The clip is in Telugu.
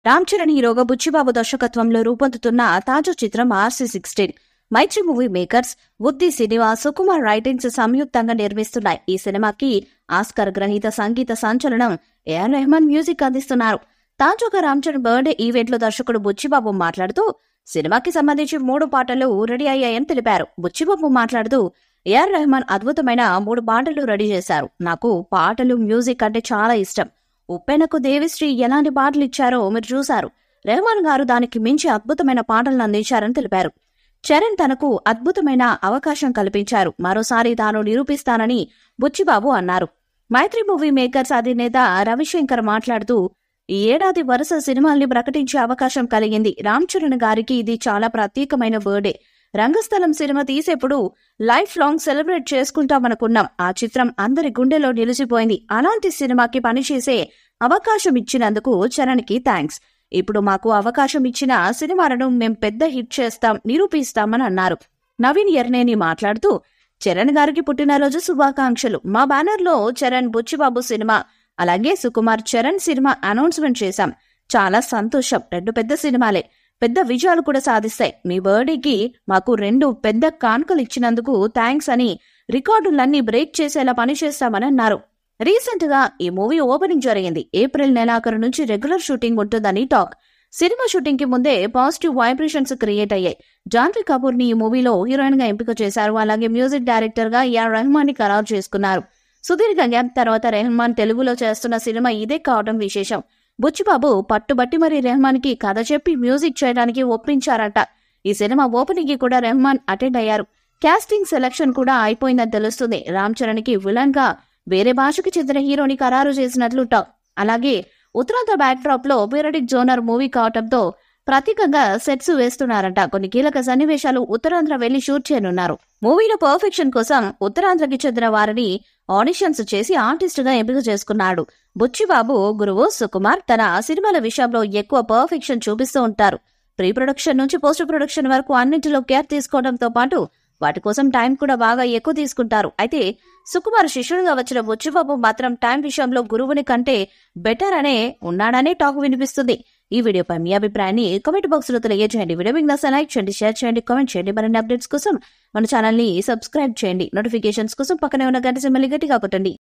రామ్ చరణ్ హీరోగా బుచ్చిబాబు దర్శకత్వంలో రూపొందుతున్న తాజా చిత్రం RC sixteen Mythri movie makers బుద్ధి సినిమా సుకుమార్ రైటింగ్స్ సంయుక్తంగా నిర్మిస్తున్నాయి ఈ సినిమాకి ఆస్కర్ గ్రహీత సంగీత సంచలనం ఏఆర్ రెహమాన్ మ్యూజిక్ అందిస్తున్నారు తాజాగా రామ్ చరణ్ బర్త్డే ఈవెంట్ లో దర్శకుడు బుచ్చిబాబు మాట్లాడుతూ సినిమాకి సంబంధించి మూడు పాటలు రెడీ అయ్యాయని తెలిపారు బుచ్చిబాబు మాట్లాడుతూ ఏఆర్ రెహమాన్ అద్భుతమైన మూడు పాటలు రెడీ చేశారు నాకు పాటలు మ్యూజిక్ అంటే చాలా ఇష్టం ఉప్పెనకు దేవిశ్రీ ఎలాంటి పాటలు ఇచ్చారో మీరు చూశారు రెహమాన్ గారు దానికి మించి అద్భుతమైన పాటలను అందించారని తెలిపారు చరణ్ తనకు అద్భుతమైన అవకాశం కల్పించారు మరోసారి తాను నిరూపిస్తానని బుచ్చిబాబు అన్నారు మైత్రి మూవీ మేకర్స్ అధినేత రవిశంకర్ మాట్లాడుతూ ఈ ఏడాది వరుస సినిమాల్ని ప్రకటించే అవకాశం కలిగింది రామ్ చరణ్ గారికి ఇది చాలా ప్రత్యేకమైన బర్త్డే రంగస్థలం సినిమా తీసేప్పుడు లైఫ్ లాంగ్ సెలబ్రేట్ చేసుకుంటామనుకున్నాం ఆ చిత్రం అందరి గుండెలో నిలిచిపోయింది అలాంటి సినిమాకి పనిచేసే అవకాశం ఇచ్చినందుకు చరణ్కి థ్యాంక్స్ ఇప్పుడు మాకు అవకాశం ఇచ్చిన సినిమాలను మేం పెద్ద హిట్ చేస్తాం నిరూపిస్తామని అన్నారు నవీన్ ఎర్నేని మాట్లాడుతూ చరణ్ గారికి పుట్టినరోజు శుభాకాంక్షలు మా బ్యానర్లో చరణ్ బుచ్చిబాబు సినిమా అలాగే సుకుమార్ చరణ్ సినిమా అనౌన్స్మెంట్ చేశాం చాలా సంతోషం రెండు పెద్ద సినిమాలే పెద్ద విజయాలు కూడా సాధిస్తాయి మీ బర్త్డేకి మాకు రెండు పెద్ద కానుకలు ఇచ్చినందుకు థ్యాంక్స్ అని రికార్డులన్నీ బ్రేక్ చేసేలా పనిచేస్తామని అన్నారు రీసెంట్ గా ఈ మూవీ ఓపెనింగ్ జరిగింది ఏప్రిల్ నెలాఖరు నుంచి రెగ్యులర్ షూటింగ్ ఉంటుందని టాక్ సినిమా షూటింగ్ కి ముందే పాజిటివ్ వైబ్రేషన్స్ క్రియేట్ అయ్యాయి జాన్వీ కపూర్ ని ఈ మూవీలో హీరోయిన్ గా ఎంపిక చేశారు అలాగే మ్యూజిక్ డైరెక్టర్ గా ఏఆర్ రెహమాన్ ని ఖరారు చేసుకున్నారు సుదీర్ఘ గ్యాప్ తర్వాత రెహమాన్ తెలుగులో చేస్తున్న సినిమా ఇదే కావడం విశేషం బుచ్చిబాబు పట్టుబట్టి మరి రెహమాన్ కి కథ చెప్పి మ్యూజిక్ చేయడానికి ఒప్పించారట ఈ సినిమా ఓపెనింగ్ కి కూడా రెహమాన్ అటెండ్ అయ్యారు కాస్టింగ్ సెలక్షన్ కూడా అయిపోయిందని తెలుస్తుంది రామ్ చరణ్ కి విలన్ గా వేరే భాషకు చెందిన హీరోని ఖరారు చేసినట్లు టాక్ అలాగే ఉత్తరాంధ్ర బ్యాక్ డ్రాప్ లో పీరియడిక్ జోనర్ మూవీ కావటంతో ప్రత్యేకంగా సెట్స్ వేస్తున్నారంట కొన్ని కీలక సన్నివేశాలు ఉత్తరాంధ్ర వెళ్లి షూట్ చేయనున్నారు మూవీలో పర్ఫెక్షన్ కోసం ఉత్తరాంధ్రకి చెందిన వారిని ఆడిషన్స్ చేసి ఆర్టిస్ట్ గా ఎంపిక చేసుకున్నాడు బుచ్చిబాబు గురువు సుకుమార్ తన సినిమాల విషయంలో ఎక్కువ పర్ఫెక్షన్ చూపిస్తూ ఉంటారు ప్రీ ప్రొడక్షన్ నుంచి పోస్ట్ ప్రొడక్షన్ వరకు అన్నింటిలో కేర్ తీసుకోవడంతో పాటు వాటి కోసం టైం కూడా బాగా ఎక్కువ తీసుకుంటారు అయితే సుకుమార్ శిష్యుడిగా వచ్చిన బుచ్చిబాబు మాత్రం టైం విషయంలో గురువుని కంటే బెటర్ అనే ఉన్నాడనే టాక్ వినిపిస్తుంది ఈ వీడియోపై మీ అభిప్రాయాన్ని కామెంట్ బాక్స్ లో తెలియజేయండి వీడియో మీకు నచ్చ లైక్ చేయండి షేర్ చేయండి కామెంట్ చేయండి మరిన్ని అప్డేట్స్ కోసం మన ఛానల్ ని సబ్స్క్రైబ్ చేయండి నోటిఫికేషన్స్ కోసం పక్కనే ఉన్న గంట సింబల్ గట్టిగా కొట్టండి